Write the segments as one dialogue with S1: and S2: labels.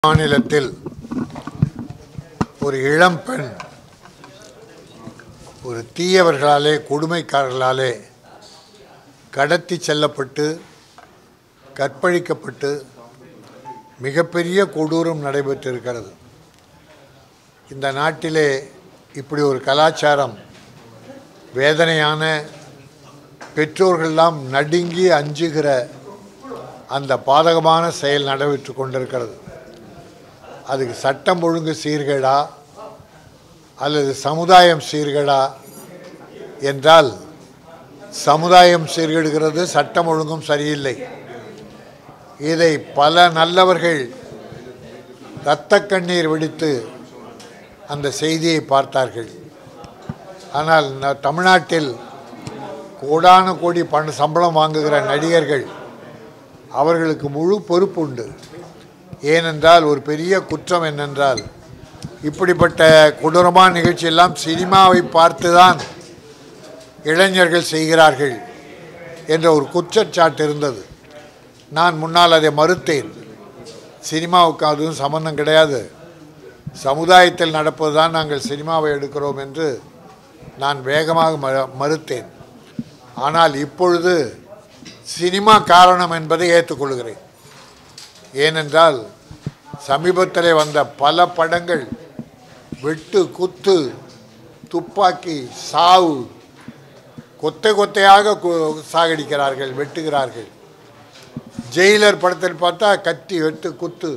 S1: மாநிலத்தில் ஒரு இளம்பெண் ஒரு தீயவர்களாலே கொடுமைக்காரர்களாலே கடத்தி செல்லப்பட்டு கற்பழிக்கப்பட்டு மிகப்பெரிய கொடூரம் நடைபெற்றிருக்கிறது இந்த நாட்டிலே இப்படி ஒரு கலாச்சாரம் வேதனையான பெற்றோர்கள்லாம் நடுங்கி அஞ்சுகிற அந்த பாதகமான செயல் நடைபெற்று கொண்டிருக்கிறது அதுக்கு சட்டம் ஒழுங்கு சீர்கேடா அல்லது சமுதாயம் சீர்கேடா என்றால் சமுதாயம் சீர்கெடுகிறது சட்டம் ஒழுங்கும் சரியில்லை இதை பல நல்லவர்கள் இரத்த கண்ணீர் வெடித்து அந்த செய்தியை பார்த்தார்கள் ஆனால் ந- தமிழ்நாட்டில் கோடான கோடி பண சம்பளம் வாங்குகிற நடிகர்கள் அவர்களுக்கு முழு பொறுப்பு உண்டு ஏனென்றால் ஒரு பெரிய குற்றம் என்னென்றால் இப்படிப்பட்ட கொடூரமான நிகழ்ச்சியெல்லாம் சினிமாவை பார்த்துதான் இளைஞர்கள் செய்கிறார்கள் என்ற ஒரு குற்றச்சாட்டு இருந்தது நான் முன்னால் அதை மறுத்தேன் சினிமாவுக்கு அதுவும் சம்பந்தம் கிடையாது சமுதாயத்தில் நடப்பது தான் நாங்கள் சினிமாவை எடுக்கிறோம் என்று நான் வேகமாக ம மறுத்தேன் ஆனால் இப்பொழுது சினிமா காரணம் என்பதை ஏற்றுக்கொள்கிறேன் ஏனென்றால் சமீபத்தில் வந்த பல படங்கள் வெட்டு குத்து துப்பாக்கி சாவு கொத்தை கொத்தையாக கு- சாகடிக்கிறார்கள் வெட்டுகிறார்கள் ஜெயிலர் படத்தில் பார்த்தா கத்தி வெட்டு குத்து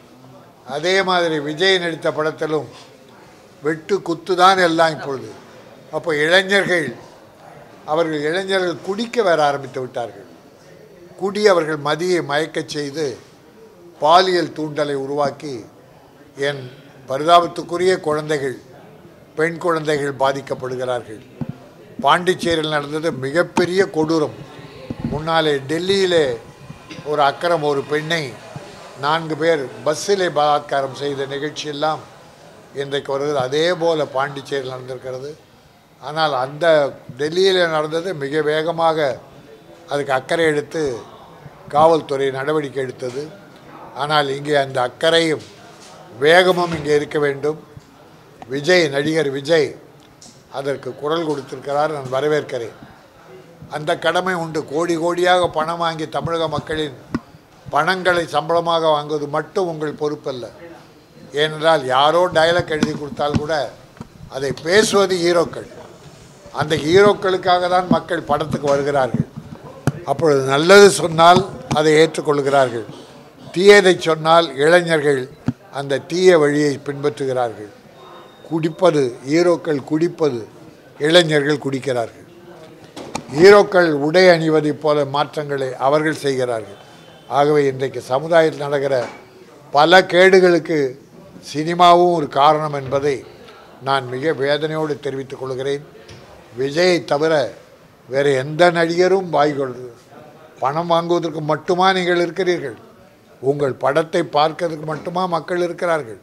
S1: அதே மாதிரி விஜய் நடித்த படத்திலும் வெட்டு குத்து தான் எல்லாம் இப்பொழுது அப்போ இளைஞர்கள் அவர்கள் இளைஞர்கள் குடிக்க வர ஆரம்பித்து விட்டார்கள் குடி அவர்கள் மதியை மயக்கச் செய்து பாலியல் தூண்டலை உருவாக்கி என் பரிதாபத்துக்குரிய குழந்தைகள் பெண் குழந்தைகள் பாதிக்கப்படுகிறார்கள் பாண்டிச்சேரியில் நடந்தது மிகப்பெரிய கொடூரம் முன்னாலே டெல்லியிலே ஒரு அக்கறம் ஒரு பெண்ணை நான்கு பேர் பஸ்ஸிலே பலாத்காரம் செய்த நிகழ்ச்சியெல்லாம் இன்றைக்கு வருகிறது அதே போல் பாண்டிச்சேரியில் நடந்திருக்கிறது ஆனால் அந்த டெல்லியில் நடந்தது மிக வேகமாக அதுக்கு அக்கறை எடுத்து காவல்துறை நடவடிக்கை எடுத்தது ஆனால் இங்கே அந்த அக்கறையும் வேகமும் இங்கே இருக்க வேண்டும் விஜய் நடிகர் விஜய் அதற்கு குரல் கொடுத்திருக்கிறார் நான் வரவேற்கிறேன் அந்த கடமை உண்டு கோடி கோடியாக பணம் வாங்கி தமிழக மக்களின் பணங்களை சம்பளமாக வாங்குவது மட்டும் உங்கள் பொறுப்பல்ல ஏனென்றால் யாரோ டயலாக் எழுதி கொடுத்தால் கூட அதை பேசுவது ஹீரோக்கள் அந்த ஹீரோக்களுக்காக தான் மக்கள் படத்துக்கு வருகிறார்கள் அப்பொழுது நல்லது சொன்னால் அதை ஏற்றுக்கொள்கிறார்கள் தீயதை சொன்னால் இளைஞர்கள் அந்த தீய வழியை பின்பற்றுகிறார்கள் குடிப்பது ஹீரோக்கள் குடிப்பது இளைஞர்கள் குடிக்கிறார்கள் ஹீரோக்கள் உடை அணிவதைப் போல மாற்றங்களை அவர்கள் செய்கிறார்கள் ஆகவே இன்றைக்கு சமுதாயத்தில் நடக்கிற பல கேடுகளுக்கு சினிமாவும் ஒரு காரணம் என்பதை நான் மிக வேதனையோடு தெரிவித்துக் கொள்கிறேன் விஜயை தவிர வேறு எந்த நடிகரும் வாய்கொள் பணம் வாங்குவதற்கு மட்டுமா நீங்கள் இருக்கிறீர்கள் உங்கள் படத்தை பார்க்கறதுக்கு மட்டுமா மக்கள் இருக்கிறார்கள்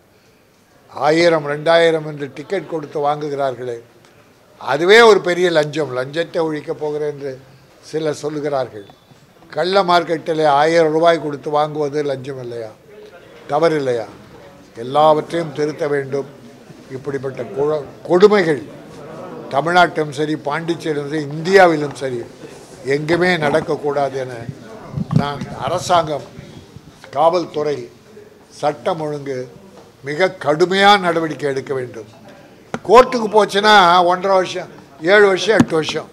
S1: ஆயிரம் ரெண்டாயிரம் என்று டிக்கெட் கொடுத்து வாங்குகிறார்களே அதுவே ஒரு பெரிய லஞ்சம் லஞ்சத்தை ஒழிக்கப் போகிறேன் என்று சிலர் சொல்லுகிறார்கள் கள்ள மார்க்கெட்டில் ஆயிரம் ரூபாய் கொடுத்து வாங்குவது லஞ்சம் இல்லையா தவறு இல்லையா எல்லாவற்றையும் திருத்த வேண்டும் இப்படிப்பட்ட கொ- கொடுமைகள் தமிழ்நாட்டிலும் சரி பாண்டிச்சேரியிலும் சரி இந்தியாவிலும் சரி எங்குமே நடக்கக்கூடாது என நான் அரசாங்கம் காவல்துறை சட்டம் ஒழுங்கு மிக கடுமையான நடவடிக்கை எடுக்க வேண்டும் கோர்ட்டுக்கு போச்சுன்னா ஒன்றரை வருஷம் ஏழு வருஷம் எட்டு வருஷம்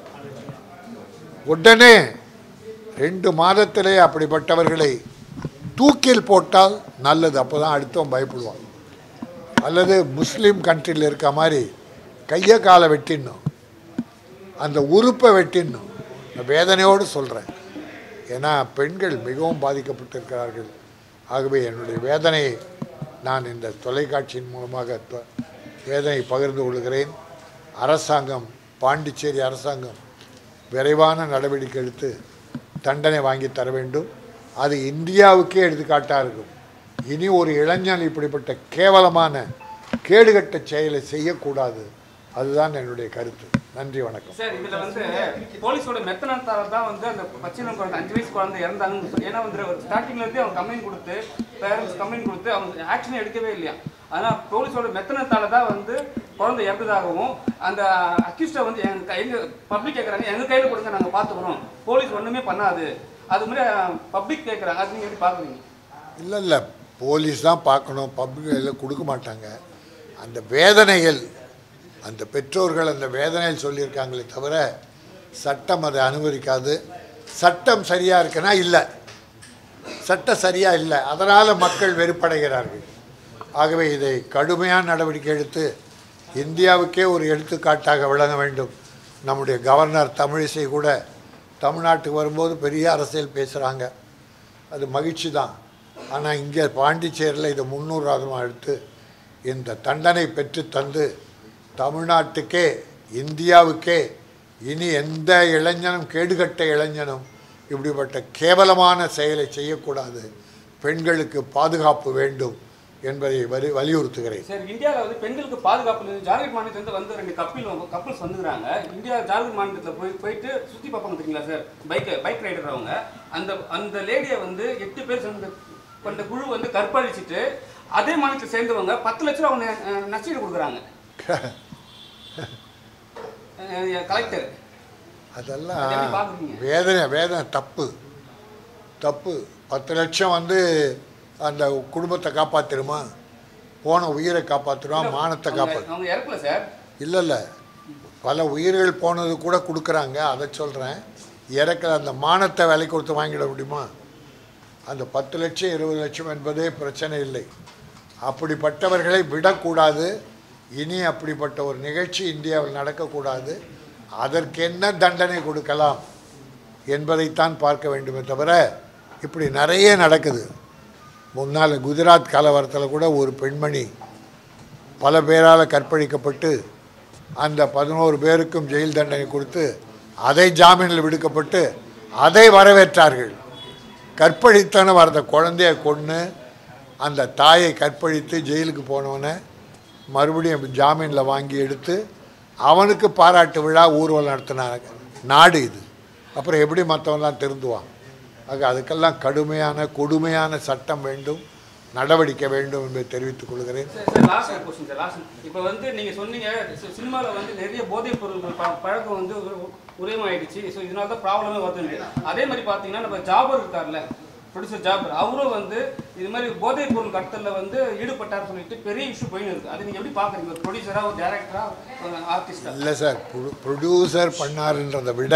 S1: உடனே ரெண்டு மாதத்திலே அப்படிப்பட்டவர்களை தூக்கில் போட்டால் நல்லது அப்போ தான் அடுத்தவன் பயப்படுவான் அல்லது முஸ்லீம் கண்ட்ரியில் இருக்க மாதிரி கையை காலை வெட்டிடணும் அந்த உறுப்பை வெட்டிடணும் நான் வேதனையோடு சொல்கிறேன் ஏன்னா பெண்கள் மிகவும் பாதிக்கப்பட்டிருக்கிறார்கள் ஆகவே என்னுடைய வேதனையை நான் இந்த தொலைக்காட்சியின் மூலமாக தொ- வேதனை பகிர்ந்து கொள்கிறேன் அரசாங்கம் பாண்டிச்சேரி அரசாங்கம் விரைவான நடவடிக்கை எடுத்து தண்டனை வாங்கி தர வேண்டும் அது இந்தியாவுக்கே எடுத்துக்காட்டாக இருக்கும் இனி ஒரு இளைஞன் இப்படிப்பட்ட கேவலமான கேடுகட்ட செயலை செய்யக்கூடாது அதுதான் என்னுடைய கருத்து நன்றி வணக்கம்
S2: சார் இதுல வந்து போலீஸோட மெத்தனத்தால தான் வந்து அந்த பச்சிளம் குழந்தை அஞ்சு வயசு குழந்தை இறந்தாங்கன்னு ஏன்னா வந்து ஸ்டார்டிங்ல இருந்தே அவங்க கம்ப்ளைண்ட் கொடுத்து பேரண்ட்ஸ் கம்ப்ளைண்ட் கொடுத்து அவங்க ஆக்ஷன் எடுக்கவே இல்லையா ஆனா போலீஸோட மெத்தனத்தால தான் வந்து குழந்தை இறந்ததாகவும் அந்த அக்யூஸ்டை வந்து எங்க கையில பப்ளிக் கேட்குறாங்க எங்க கையில கொடுங்க நாங்க பார்த்துக்குறோம் போலீஸ் ஒண்ணுமே பண்ணாது அது மாதிரி பப்ளிக் கேட்குறாங்க அது நீங்க எப்படி பாக்குறீங்க
S1: இல்லை இல்லை போலீஸ் தான் பார்க்கணும் பப்ளிக்கில் கொடுக்க மாட்டாங்க அந்த வேதனைகள் அந்த பெற்றோர்கள் அந்த வேதனையில் சொல்லியிருக்காங்களே தவிர சட்டம் அதை அனுமதிக்காது சட்டம் சரியாக இருக்குன்னா இல்லை சட்டம் சரியாக இல்லை அதனால் மக்கள் வெறுப்படைகிறார்கள் ஆகவே இதை கடுமையான நடவடிக்கை எடுத்து இந்தியாவுக்கே ஒரு எடுத்துக்காட்டாக விளங்க வேண்டும் நம்முடைய கவர்னர் தமிழிசை கூட தமிழ்நாட்டுக்கு வரும்போது பெரிய அரசியல் பேசுகிறாங்க அது மகிழ்ச்சி தான் ஆனால் இங்கே பாண்டிச்சேரியில் இதை முன்னூறாவதுமாக எடுத்து இந்த தண்டனை பெற்று தந்து தமிழ்நாட்டுக்கே இந்தியாவுக்கே இனி எந்த இளைஞனும் கேடுகட்ட இளைஞனும் இப்படிப்பட்ட கேவலமான செயலை செய்யக்கூடாது பெண்களுக்கு பாதுகாப்பு வேண்டும் என்பதை வலி வலியுறுத்துகிறேன்
S2: சார் இந்தியாவில் வந்து பெண்களுக்கு பாதுகாப்பு இல்லை. ஜார்க்கண்ட் மாநிலத்திலிருந்து வந்து ரெண்டு கப்பில் கப்பல்ஸ் வந்துக்கிறாங்க இந்தியா ஜார்க்கண்ட் மாநிலத்தில் போய் போயிட்டு சுற்றி பார்ப்பாங்க தெரியுங்களா சார் பைக் பைக் ரைடர் அவங்க அந்த அந்த லேடியை வந்து எட்டு பேர் சேர்ந்து கொண்ட குழு வந்து கற்பழிச்சிட்டு அதே மாநிலத்தை சேர்ந்தவங்க பத்து லட்சம் ரூபா அவங்க அஹ், நஷ்டீடு கொடுக்குறாங்க கலெக்டர்
S1: அதெல்லாம்
S2: அதை எப்படி பார்க்குறீங்க?
S1: வேதனை வேதனை தப்பு தப்பு பத்து லட்சம் வந்து அந்த குடும்பத்தை காப்பாற்றிடுமா போன உயிரை காப்பாற்றிடுமா மானத்தை காப்பாற்று
S2: அவங்க இறக்கல சார்
S1: இல்லை இல்லை பல உயிர்கள் போனது கூட கொடுக்குறாங்க அதை சொல்கிறேன் இறக்குற அந்த மானத்தை விலை கொடுத்து வாங்கிட முடியுமா அந்த பத்து லட்சம் இருபது லட்சம் என்பதே பிரச்சனை இல்லை அப்படிப்பட்டவர்களை விடக்கூடாது இனி அப்படிப்பட்ட ஒரு நிகழ்ச்சி இந்தியாவில் நடக்கக்கூடாது அதற்கென்ன தண்டனை கொடுக்கலாம் என்பதைத்தான் பார்க்க வேண்டுமே தவிர இப்படி நிறைய நடக்குது முன்னால் குஜராத் கலவரத்தில் கூட ஒரு பெண்மணி பல பேரால் கற்பழிக்கப்பட்டு அந்த பதினோரு பேருக்கும் ஜெயில் தண்டனை கொடுத்து அதை ஜாமீனில் விடுக்கப்பட்டு அதை வரவேற்றார்கள் கற்பழித்தன வரத குழந்தைய கொன்று அந்த தாயை கற்பழித்து ஜெயிலுக்கு போனவனை மறுபடியும் ஜாமீனில் வாங்கி எடுத்து அவனுக்கு பாராட்டு விழா ஊர்வலம் நடத்தினாங்க நாடு இது அப்புறம் எப்படி மற்றவன்லாம் திருந்துவான் ஆக அதுக்கெல்லாம் கடுமையான கொடுமையான சட்டம் வேண்டும் நடவடிக்கை வேண்டும் என்பதை தெரிவித்துக் கொள்கிறேன்
S2: sir sir last question sir last இப்போ வந்து நீங்கள் சொன்னீங்க சினிமாவில் வந்து நிறைய போதைப் பொருட்கள் ப- பழக்கம் வந்து உ- உதயமாயிடுச்சு ஸோ இதனால தான் ப்ராப்ளமே வருது அதே மாதிரி பார்த்தீங்கன்னா நம்ம ஜாபர் இருக்கார்ல ப்ரொடியூசர் ஜாபர் அவரும் வந்து இது மாதிரி போதைப் பொருள் கடத்தலில் வந்து ஈடுபட்டார் சொல்லிட்டு பெரிய இஷ்யூ போயின்னு இருக்கு அதை நீங்கள் எப்படி பார்க்குறீங்க ஒரு ப்ரொடியூசராக ஒரு டேரக்டராக ஒரு ஆர்டிஸ்டாக
S1: இல்லை சார் ப்ரொடியூசர் பண்ணாருன்றதை விட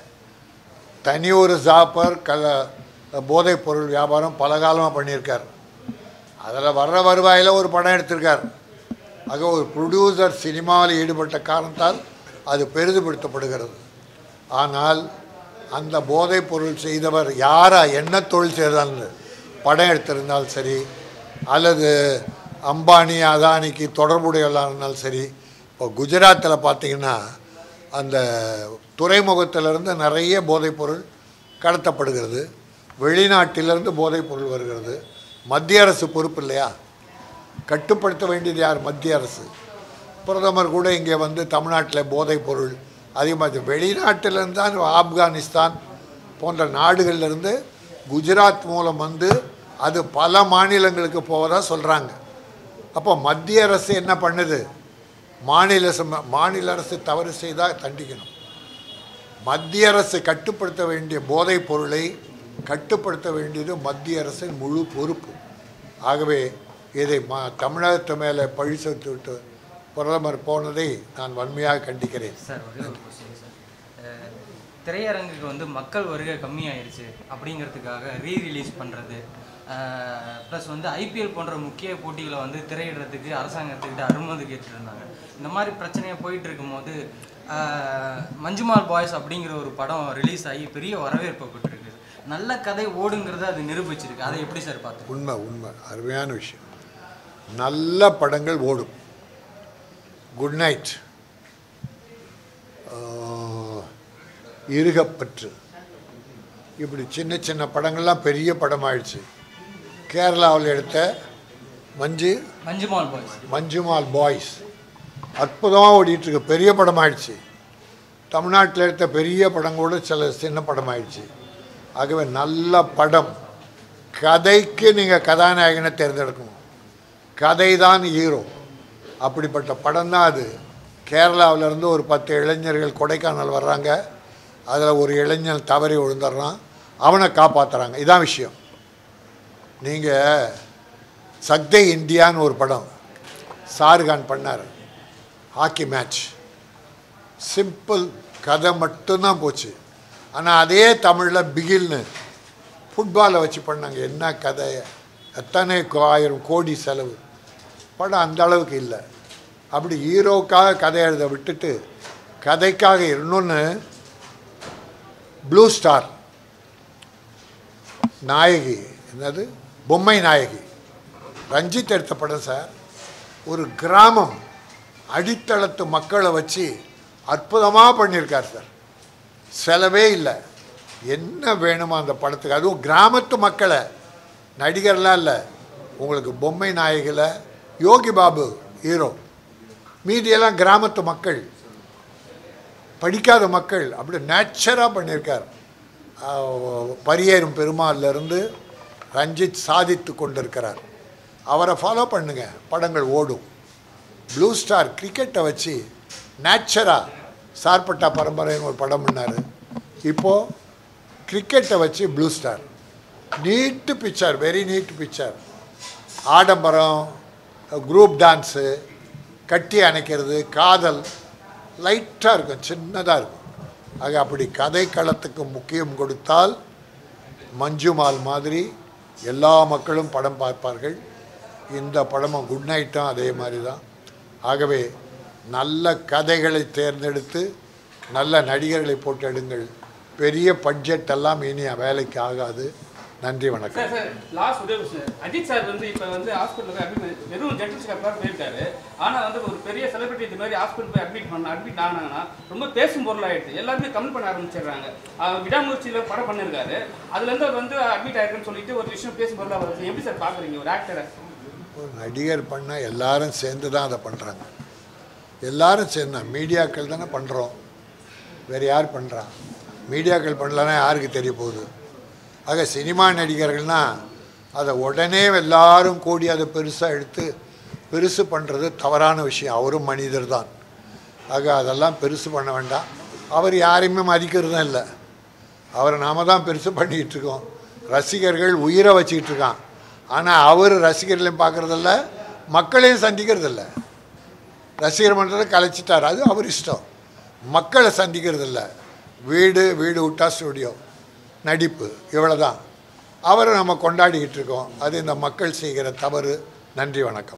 S1: தனி ஒரு ஜாப்பர் கல போதைப் பொருள் வியாபாரம் பல காலமாக பண்ணியிருக்கார் அதில் வர்ற வருவாயில் ஒரு படம் எடுத்திருக்கார் ஆக ஒரு ப்ரொடியூசர் சினிமாவில் ஈடுபட்ட காரணத்தால் அது பெரிதுபடுத்தப்படுகிறது ஆனால் அந்த போதைப் பொருள் செய்தவர் யாரா என்ன தொழில் செய்தாலும் படம் எடுத்திருந்தாலும் சரி அல்லது அம்பானி அதானிக்கு தொடர்புடையவர்களாக இருந்தாலும் சரி இப்போ குஜராத்தில் பார்த்தீங்கன்னா அந்த துறைமுகத்திலிருந்து நிறைய போதைப் பொருள் கடத்தப்படுகிறது வெளிநாட்டிலிருந்து போதைப் பொருள் வருகிறது மத்திய அரசு பொறுப்பு இல்லையா கட்டுப்படுத்த வேண்டியது யார் மத்திய அரசு பிரதமர் கூட இங்கே வந்து தமிழ்நாட்டில் போதைப் பொருள் அதிகமாக வெளிநாட்டிலிருந்து தான் ஆப்கானிஸ்தான் போன்ற நாடுகள்லேருந்து குஜராத் மூலம் வந்து அது பல மாநிலங்களுக்கு போவதா சொல்கிறாங்க அப்போ மத்திய அரசு என்ன பண்ணுது மாநில சம- மாநில அரசு தவறு செய்தால் தண்டிக்கணும் மத்திய அரசு கட்டுப்படுத்த வேண்டிய போதைப் பொருளை கட்டுப்படுத்த வேண்டியது மத்திய அரசின் முழு பொறுப்பு ஆகவே இதை ம தமிழகத்து மேலே பழி சுமத்தி விட்டு பிரதமர் போனதை நான் வன்மையாக கண்டிக்கிறேன்
S3: சார் ஒரே ஒரு கொஸ்டின் சார் அஹ், திரையரங்குக்கு வந்து மக்கள் வருகை கம்மியாயிருச்சு அப்படிங்கிறதுக்காக ரீ ரிலீஸ் பண்ணுறது ப்ளஸ் வந்து ஐபிஎல் போன்ற முக்கிய போட்டிகளை வந்து திரையிடுறதுக்கு அரசாங்கத்துக்கிட்ட அனுமதி கேட்டுருந்தாங்க இந்த மாதிரி பிரச்சனையாக போயிட்டு இருக்கும்போது அஹ், மஞ்சுமால் பாய்ஸ் அப்படிங்கிற ஒரு படம் ரிலீஸ் ஆகி பெரிய வரவேற்பை பெற்றிருக்கு நல்ல கதை ஓடுங்கிறத அது நிரூபிச்சிருக்கு அதை எப்படி சார் பார்த்து
S1: உண்மை உண்மை அருமையான விஷயம் நல்ல படங்கள் ஓடும் குட் நைட் இருகப்பற்று இப்படி சின்ன சின்ன படங்கள்லாம் பெரிய படமாயிடுச்சு கேரளாவில் எடுத்த மஞ்சு
S3: மஞ்சுமால் பாய்ஸ்
S1: மஞ்சுமால் பாய்ஸ் அற்புதமாக ஓடிட்டுருக்கு பெரிய படமாயிடுச்சு தமிழ்நாட்டில் எடுத்த பெரிய படம் கூட சில சின்ன படம் ஆயிடுச்சு ஆகவே நல்ல படம் கதைக்கு நீங்கள் கதாநாயகனை தேர்ந்தெடுக்கணும் கதை தான் ஹீரோ அப்படிப்பட்ட படம் தான் அது கேரளாவுல இருந்து ஒரு பத்து இளைஞர்கள் கொடைக்கானல் வர்றாங்க அதில் ஒரு இளைஞன் தவறி விழுந்துடுறான் அவனை காப்பாற்றுறாங்க இதான் விஷயம் நீங்கள் சக்தே இந்தியான்னு ஒரு படம் ஷாருகான் பண்ணார் ஹாக்கி மேட்ச் சிம்பிள் கதை மட்டும்தான் போச்சு ஆனால் அதே தமிழில் பிகில்னு ஃபுட்பாலை வச்சு பண்ணாங்க என்ன கதை எத்தனை கோ- ஆயிரம் கோடி செலவு படம் அந்த அளவுக்கு இல்லை அப்படி ஹீரோக்காக கதை எழுத விட்டுட்டு கதைக்காக இன்னொன்று ப்ளூ ஸ்டார் நாயகி என்னது பொம்மை நாயகி ரஞ்சித் எடுத்த படம் சார் ஒரு கிராமம் அடித்தளத்து மக்களை வச்சு அற்புதமாக பண்ணியிருக்கார் சார் செலவே இல்லை என்ன வேணுமோ அந்த படத்துக்கு அதுவும் கிராமத்து மக்களை நடிகர்லாம் இல்லை உங்களுக்கு பொம்மை நாயகில் யோகி பாபு ஹீரோ மீதியெல்லாம் கிராமத்து மக்கள் படிக்காத மக்கள் அப்படி நேச்சராக பண்ணியிருக்கார் ஆஹ், பரியேறும் பெருமாள்ல இருந்து ரஞ்சித் சாதித்து கொண்டிருக்கிறார் அவரை ஃபாலோ பண்ணுங்க படங்கள் ஓடும் ப்ளூ ஸ்டார் கிரிக்கெட்டை வச்சு நேச்சராக சார்பட்டா பரம்பரைன்னு ஒரு படம் பண்ணார் இப்போது கிரிக்கெட்டை வச்சு blue star neat picture very neat picture ஆடம்பரம் குரூப் டான்ஸு கட்டி அணைக்கிறது காதல் லைட்டாக இருக்கும் சின்னதாக இருக்கும் ஆக அப்படி கதை களத்துக்கு முக்கியம் கொடுத்தால் மஞ்சுமால் மாதிரி எல்லா மக்களும் படம் பார்ப்பார்கள் இந்த படமும் குட் நைட்டும் அதே மாதிரி தான் ஆகவே நல்ல கதைகளை தேர்ந்தெடுத்து நல்ல நடிகர்களை போட்டு எடுங்கள் பெரிய பட்ஜெட் எல்லாம் இனி வேலைக்கு ஆகாது நன்றி வணக்கம்
S2: சார் சார் லாஸ்ட் ஒரே விஷயம் அஜித் சார் வந்து இப்போ வந்து ஹாஸ்பிட்டலுக்கு அட்மிட் வெறும் ஜென்ரல் செக்கப்லாம் போயிருக்காரு ஆனால் வந்து ஒரு பெரிய செலிபிரிட்டி இது மாதிரி ஹாஸ்பிட்டல் போய் அட்மிட் பண்ண அட்மிட் ஆனாங்கன்னா ரொம்ப பேசும் பொருளாயிடுது எல்லாருமே கமெண்ட் பண்ண ஆரம்பிச்சிடுறாங்க அவர் விடாமுயற்சியில் படம் பண்ணியிருக்காரு அதுலேருந்து அவர் வந்து அட்மிட் ஆயிருக்குன்னு சொல்லிட்டு ஒரு விஷயம் பேசும் பொருளாக வருது எப்படி சார் பார்க்குறீங்க ஒரு ஆக்டரை
S1: ஒரு நடிகர் பண்ணால் எல்லாரும் சேர்ந்து தான் அதை பண்ணுறாங்க எல்லாரும் சேர்ந்து மீடியாக்கள் தானே பண்ணுறோம் வேறு யார் பண்ணுறா மீடியாக்கள் பண்ணலன்னா யாருக்கு தெரிய போகுது ஆக சினிமா நடிகர்கள்னா அதை உடனே எல்லாரும் கூடி அதை பெருசாக எடுத்து பெருசு பண்ணுறது தவறான விஷயம் அவரும் மனிதர் தான் ஆக அதெல்லாம் பெருசு பண்ண வேண்டாம் அவர் யாரையுமே மதிக்கிறதும் இல்லை அவரை நாம தான் பெருசு பண்ணிக்கிட்டு இருக்கோம் ரசிகர்கள் உயிரை வச்சுக்கிட்டு இருக்கான் ஆனால் அவர் ரசிகர்களையும் பார்க்குறதில்ல மக்களையும் சந்திக்கிறதில்ல ரசிகர் மன்றத்தை கலைச்சிட்டார் அது அவர் இஷ்டம் மக்களை சந்திக்கிறதில்ல வீடு வீடு விட்டா ஸ்டுடியோ நடிப்பு இவ்வளோதான் அவரை நம்ம கொண்டாடிக்கிட்டு இருக்கோம் அது இந்த மக்கள் செய்கிற தவறு நன்றி வணக்கம்